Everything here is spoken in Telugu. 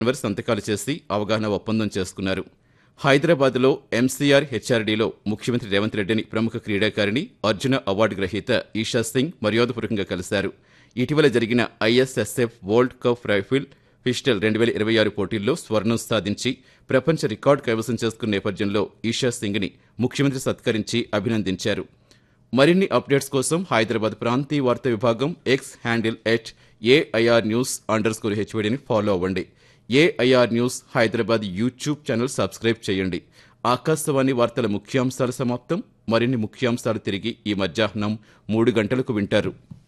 అన్వర్ సంతకాలు చేసి అవగాహన ఒప్పందం చేసుకున్నారు హైదరాబాద్లో ఎంసీఆర్ హెచ్ఆర్డీలో ముఖ్యమంత్రి రేవంత్ రెడ్డిని ప్రముఖ క్రీడాకారిణి అర్జున అవార్డు గ్రహీత ఈషా సింగ్ మర్యాదపూర్వకంగా కలిశారు ఇటీవల జరిగిన ISSF world cup rifle pistol రెండు వేల ఇరవై ఆరు పోటీల్లో స్వర్ణం సాధించి ప్రపంచ రికార్డు కైవసం చేసుకున్న నేపథ్యంలో ఈషా సింగ్ని ముఖ్యమంత్రి సత్కరించి అభినందించారు మరిన్ని అప్డేట్స్ కోసం హైదరాబాద్ ప్రాంతీయ వార్తా విభాగం X handle at AIR news underscore స్కోర్ హెచ్వడిని ఫాలో అవ్వండి AIR news Hyderabad YouTube channel subscribe చేయండి ఆకాశవాణి వార్తల ముఖ్యాంశాలు సమాప్తం మరిన్ని ముఖ్యాంశాలు తిరిగి ఈ మధ్యాహ్నం మూడు గంటలకు వింటారు